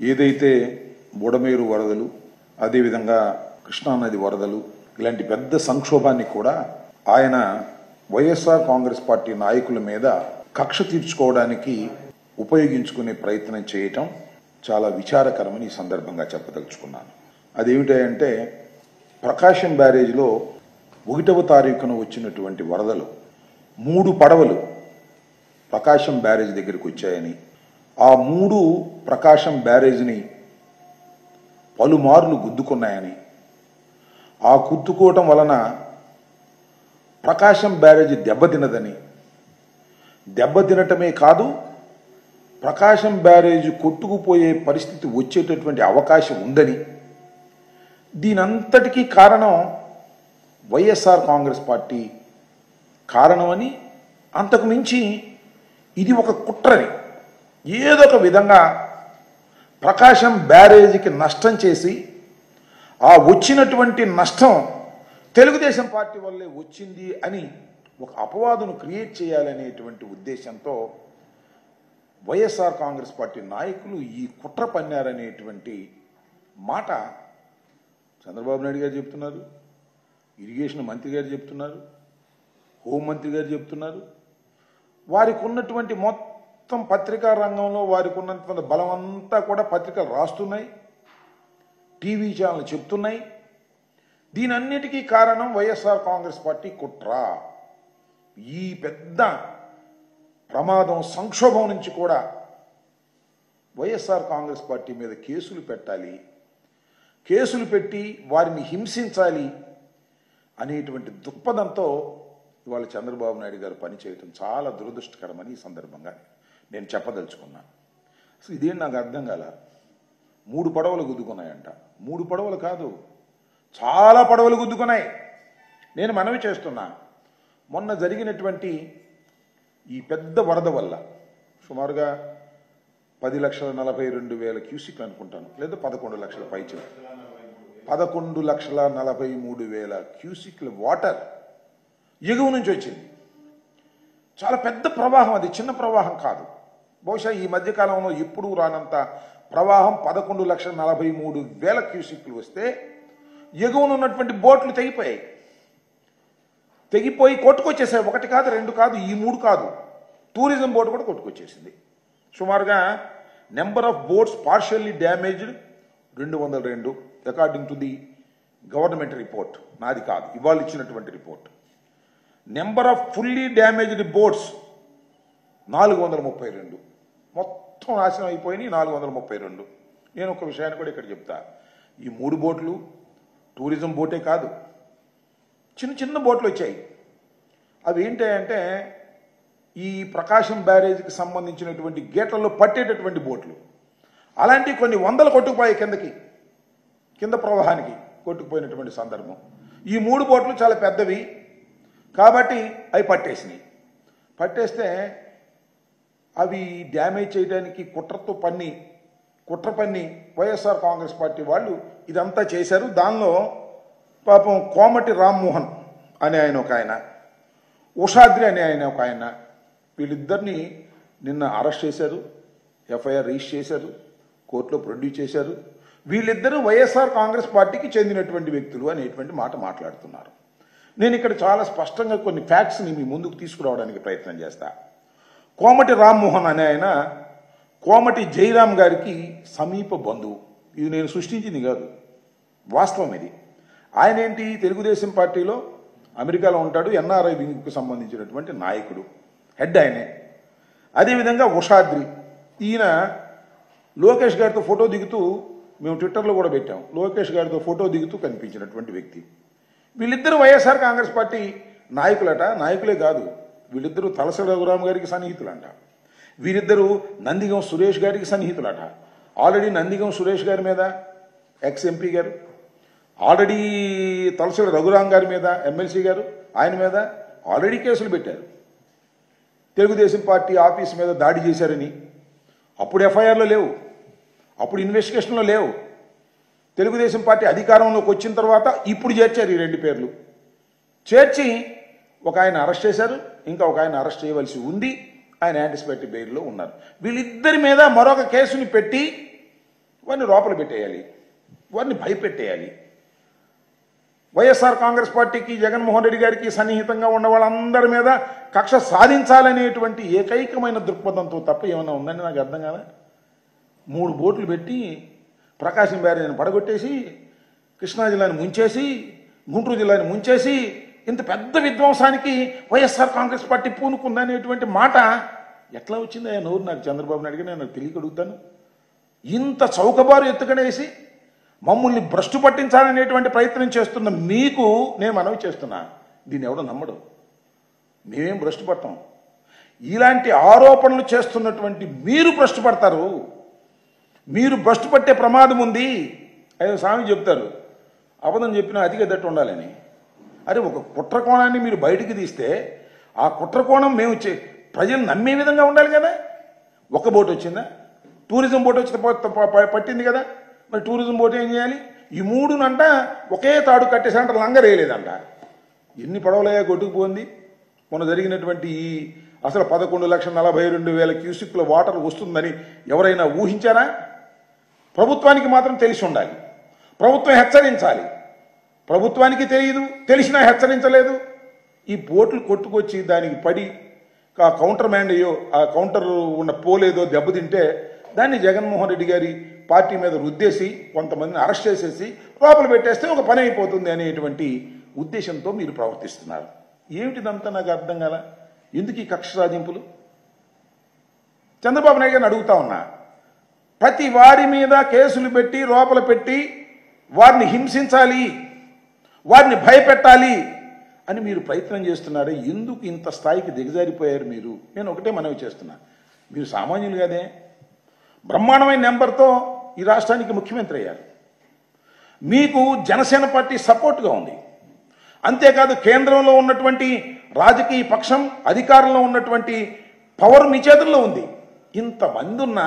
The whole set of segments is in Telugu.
ఏదైతే బుడమేరు వరదలు అదేవిధంగా కృష్ణానది వరదలు ఇలాంటి పెద్ద సంక్షోభాన్ని కూడా ఆయన వైఎస్ఆర్ కాంగ్రెస్ పార్టీ నాయకుల మీద కక్ష తీర్చుకోవడానికి ఉపయోగించుకునే ప్రయత్నం చేయటం చాలా విచారకరమని ఈ సందర్భంగా చెప్పదలుచుకున్నాను అదేమిటంటే ప్రకాశం బ్యారేజ్లో ఒకటవ తారీఖున వచ్చినటువంటి వరదలు మూడు పడవలు ప్రకాశం బ్యారేజ్ దగ్గరికి వచ్చాయని ఆ మూడు ప్రకాశం బ్యారేజ్ని పలుమార్లు గుద్దుకున్నాయని ఆ గుద్దుకోవటం వలన ప్రకాశం బ్యారేజ్ దెబ్బతినదని దెబ్బతినటమే కాదు ప్రకాశం బ్యారేజ్ కొట్టుకుపోయే పరిస్థితి వచ్చేటటువంటి అవకాశం ఉందని దీనంతటికీ కారణం వైఎస్ఆర్ కాంగ్రెస్ పార్టీ కారణమని అంతకు మించి ఇది ఒక కుట్రని ఏదో ఒక విధంగా ప్రకాశం బ్యారేజీకి నష్టం చేసి ఆ వచ్చినటువంటి నష్టం తెలుగుదేశం పార్టీ వల్లే వచ్చింది అని ఒక అపవాదును క్రియేట్ చేయాలనేటువంటి ఉద్దేశంతో వైఎస్ఆర్ కాంగ్రెస్ పార్టీ నాయకులు ఈ కుట్ర పన్నారనేటువంటి మాట చంద్రబాబు నాయుడు గారు చెప్తున్నారు ఇరిగేషన్ మంత్రి గారు చెప్తున్నారు హోంమంత్రి గారు చెప్తున్నారు వారికి ఉన్నటువంటి మొత్తం పత్రికా రంగంలో వారికి ఉన్నటువంటి బలం అంతా కూడా పత్రికలు రాస్తున్నాయి టీవీ ఛానల్ చెప్తున్నాయి దీనన్నిటికీ కారణం వైఎస్ఆర్ కాంగ్రెస్ పార్టీ కుట్ర ఈ పెద్ద ప్రమాదం సంక్షోభం నుంచి కూడా వైఎస్ఆర్ కాంగ్రెస్ పార్టీ మీద కేసులు పెట్టాలి కేసులు పెట్టి వారిని హింసించాలి అనేటువంటి దృక్పథంతో ఇవాళ చంద్రబాబు నాయుడు గారు పనిచేయటం చాలా దురదృష్టకరమని ఈ సందర్భంగా నేను చెప్పదలుచుకున్నాను అసలు ఇదేం నాకు అర్థం కాల మూడు పడవలు గుద్దుకున్నాయంట మూడు పడవలు కాదు చాలా పడవలు గుద్దుకున్నాయి నేను మనవి చేస్తున్నా మొన్న జరిగినటువంటి ఈ పెద్ద వరద వల్ల సుమారుగా పది లక్షల నలభై రెండు వేల క్యూసిక్ అనుకుంటాను లేదా పదకొండు లక్షల పైచి పదకొండు లక్షల నలభై మూడు వేల క్యూసిక్ల వాటర్ ఎగువ నుంచి వచ్చింది చాలా పెద్ద ప్రవాహం అది చిన్న ప్రవాహం కాదు బహుశా ఈ మధ్యకాలంలో ఎప్పుడూ రానంత ప్రవాహం పదకొండు లక్షల నలభై మూడు వేల క్యూసిక్లు వస్తే ఎగువన ఉన్నటువంటి బోట్లు తెగిపోయాయి తెగిపోయి కొట్టుకొచ్చేసాయి ఒకటి కాదు రెండు కాదు ఈ మూడు కాదు టూరిజం బోట్ కూడా కొట్టుకొచ్చేసింది సుమారుగా number of boats partially damaged రెండు వందల రెండు according to the government report నాది కాదు ఇవాళ ఇచ్చినటువంటి report number of fully damaged boats నాలుగు వందల ముప్పై రెండు మొత్తం నాశనం అయిపోయినాయి నాలుగు వందల ముప్పై రెండు నేను ఒక విషయాన్ని కూడా ఇక్కడ చెప్తా ఈ మూడు బోట్లు టూరిజం బోటే కాదు చిన్న చిన్న బోట్లు వచ్చాయి అవి ఏంటంటే ఈ ప్రకాశం బ్యారేజ్కి సంబంధించినటువంటి గేట్లలో పట్టేటటువంటి బోట్లు అలాంటి కొన్ని వందలు కొట్టుకుపోయాయి కిందకి కింద ప్రవాహానికి కొట్టుకుపోయినటువంటి సందర్భం ఈ మూడు బోట్లు చాలా పెద్దవి కాబట్టి అవి పట్టేసినాయి పట్టేస్తే అవి డ్యామేజ్ చేయడానికి కుట్రతో పన్ని కుట్ర పన్ని వైఎస్ఆర్ కాంగ్రెస్ పార్టీ వాళ్ళు ఇదంతా చేశారు దానిలో పాపం కోమటి రామ్మోహన్ అనే ఆయన ఒక ఆయన ఉషాద్రి అనే ఆయన ఒక ఆయన వీళ్ళిద్దరిని నిన్న అరెస్ట్ చేశారు ఎఫ్ఐఆర్ రిజిస్టర్ చేశారు కోర్టులో ప్రొడ్యూస్ చేశారు వీళ్ళిద్దరూ వైఎస్ఆర్ కాంగ్రెస్ పార్టీకి చెందినటువంటి వ్యక్తులు అనేటువంటి మాట మాట్లాడుతున్నారు నేను ఇక్కడ చాలా స్పష్టంగా కొన్ని ఫ్యాక్ట్స్ని మీ ముందుకు తీసుకురావడానికి ప్రయత్నం చేస్తా కోమటి రామ్మోహన్ అనే ఆయన కోమటి జయరాం గారికి సమీప బంధువు ఇది నేను సృష్టించింది కాదు వాస్తవం ఇది ఆయన ఏంటి తెలుగుదేశం పార్టీలో అమెరికాలో ఉంటాడు ఎన్ఆర్ఐ వింగ్కు సంబంధించినటువంటి నాయకుడు హెడ్ ఆయనే అదేవిధంగా ఉషాద్రి ఈయన లోకేష్ గారితో ఫోటో దిగుతూ మేము ట్విట్టర్లో కూడా పెట్టాం లోకేష్ గారితో ఫోటో దిగుతూ కనిపించినటువంటి వ్యక్తి వీళ్ళిద్దరూ వైఎస్ఆర్ కాంగ్రెస్ పార్టీ నాయకులట నాయకులే కాదు వీళ్ళిద్దరూ తలసరి రఘురామ్ గారికి సన్నిహితులంట వీరిద్దరూ నందిగం సురేష్ గారికి సన్నిహితులట ఆల్రెడీ నందిగం సురేష్ గారి మీద ఎక్స్ ఎంపీ గారు ఆల్రెడీ తలసరి రఘురాం గారి మీద ఎమ్మెల్సీ గారు ఆయన మీద ఆల్రెడీ కేసులు పెట్టారు తెలుగుదేశం పార్టీ ఆఫీస్ మీద దాడి చేశారని అప్పుడు ఎఫ్ఐఆర్లో లేవు అప్పుడు ఇన్వెస్టిగేషన్లో లేవు తెలుగుదేశం పార్టీ అధికారంలోకి వచ్చిన తర్వాత ఇప్పుడు చేర్చారు ఈ రెండు పేర్లు చేర్చి ఒక ఆయన అరెస్ట్ చేశారు ఇంకా ఒక ఆయన అరెస్ట్ చేయవలసి ఉంది ఆయన యాంటిసిపేటరీ బెయిల్లో ఉన్నారు వీళ్ళిద్దరి మీద మరొక కేసుని పెట్టి వారిని లోపల పెట్టేయాలి వారిని భయపెట్టేయాలి వైఎస్ఆర్ కాంగ్రెస్ పార్టీకి జగన్మోహన్ రెడ్డి గారికి సన్నిహితంగా ఉన్న వాళ్ళందరి మీద కక్ష సాధించాలనేటువంటి ఏకైకమైన దృక్పథంతో తప్ప ఏమైనా ఉందని నాకు అర్థం కాదా మూడు బోట్లు పెట్టి ప్రకాశం బ్యారేజ్ని పడగొట్టేసి కృష్ణా జిల్లాని ముంచేసి గుంటూరు జిల్లాని ముంచేసి ఇంత పెద్ద విధ్వంసానికి వైఎస్ఆర్ కాంగ్రెస్ పార్టీ పూనుకుందనేటువంటి మాట ఎట్లా వచ్చిందా నోరు నాకు చంద్రబాబు నాయుడు గారు నేను తెలియక అడుగుతాను ఇంత చౌకబారు ఎత్తుకడేసి మమ్మల్ని భ్రష్టు పట్టించాలనేటువంటి ప్రయత్నం చేస్తున్న మీకు నేను మనవి చేస్తున్నా దీన్ని ఎవడో నమ్మడు మేమేం భ్రష్టు పడతాం ఇలాంటి ఆరోపణలు చేస్తున్నటువంటి మీరు భ్రష్టు పడతారు మీరు భ్రష్టు పట్టే ప్రమాదం ఉంది అదే స్వామి చెప్తారు అబద్ధం చెప్పినా అతిగా దట్టు ఉండాలని అరే ఒక కుట్ర కోణాన్ని మీరు బయటికి తీస్తే ఆ కుట్ర కోణం మేము చే- ప్రజలు నమ్మే విధంగా ఉండాలి కదా ఒక బోట్ వచ్చిందా టూరిజం బోట్ వచ్చి ప- ప- ప- పట్టింది కదా మరి టూరిజం బోట్ ఏం చేయాలి ఈ మూడునంట ఒకే తాడు కట్టేసంట లంగరేయలేదంట ఎన్ని పడవలయ్యా కొట్టుకుపోయింది మొన్న జరిగినటువంటి ఈ అసలు పదకొండు లక్షల నలభై రెండు వేల క్యూసిక్ల వాటర్ వస్తుందని ఎవరైనా ఊహించారా ప్రభుత్వానికి మాత్రం తెలిసి ఉండాలి ప్రభుత్వం హెచ్చరించాలి ప్రభుత్వానికి తెలియదు తెలిసినా హెచ్చరించలేదు ఈ బోట్లు కొట్టుకొచ్చి దానికి పడి ఆ కౌంటర్ మ్యాన్ అయ్యో ఆ కౌంటర్ ఉన్న పోలేదో దెబ్బతింటే దాన్ని జగన్మోహన్ రెడ్డి గారి పార్టీ మీద రుద్దేసి కొంతమందిని అరెస్ట్ చేసేసి లోపల పెట్టేస్తే ఒక పని అయిపోతుంది అనేటువంటి ఉద్దేశంతో మీరు ప్రవర్తిస్తున్నారు ఏమిటిదంతా నాకు అర్థం కాల ఎందుకు ఈ కక్ష సాధింపులు చంద్రబాబు నాయుడు గారిని అడుగుతా ఉన్నా ప్రతి వారి మీద కేసులు పెట్టి లోపల పెట్టి వారిని హింసించాలి వారిని భయపెట్టాలి అని మీరు ప్రయత్నం చేస్తున్నారే ఎందుకు ఇంత స్థాయికి దిగజారిపోయారు మీరు నేను ఒకటే మనవి చేస్తున్నా మీరు సామాన్యులు కదే బ్రహ్మాండమైన నెంబర్తో ఈ రాష్ట్రానికి ముఖ్యమంత్రి అయ్యారు మీకు జనసేన పార్టీ సపోర్ట్గా ఉంది అంతేకాదు కేంద్రంలో ఉన్నటువంటి రాజకీయ పక్షం అధికారంలో ఉన్నటువంటి పవర్ మీ చేతుల్లో ఉంది ఇంతమంది ఉన్నా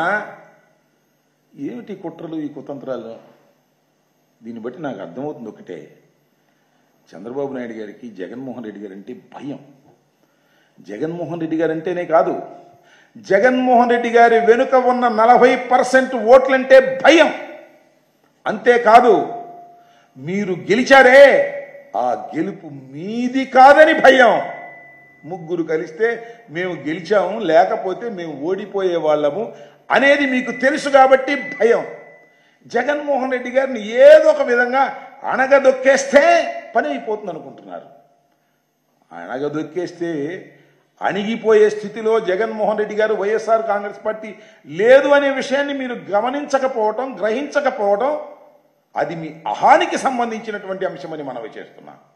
ఏమిటి ఈ కుట్రలు ఈ కుతంత్రాలు దీన్ని బట్టి నాకు అర్థమవుతుంది ఒకటే చంద్రబాబు నాయుడు గారికి జగన్మోహన్ రెడ్డి గారు అంటే భయం జగన్మోహన్ రెడ్డి గారు అంటేనే కాదు జగన్మోహన్ రెడ్డి గారి వెనుక ఉన్న నలభై పర్సెంట్ ఓట్లంటే భయం అంతేకాదు మీరు గెలిచారే ఆ గెలుపు మీది కాదని భయం ముగ్గురు కలిస్తే మేము గెలిచాము లేకపోతే మేము ఓడిపోయే వాళ్ళము అనేది మీకు తెలుసు కాబట్టి భయం జగన్మోహన్ రెడ్డి గారిని ఏదో ఒక విధంగా అణగదొక్కేస్తే పని అయిపోతుంది అనుకుంటున్నారు అణగదొక్కేస్తే అణిగిపోయే స్థితిలో జగన్మోహన్ రెడ్డి గారు వైఎస్ఆర్ కాంగ్రెస్ పార్టీ లేదు అనే విషయాన్ని మీరు గమనించకపోవటం గ్రహించకపోవటం అది మీ అహానికి సంబంధించినటువంటి అంశమని మనవి చేస్తున్నాం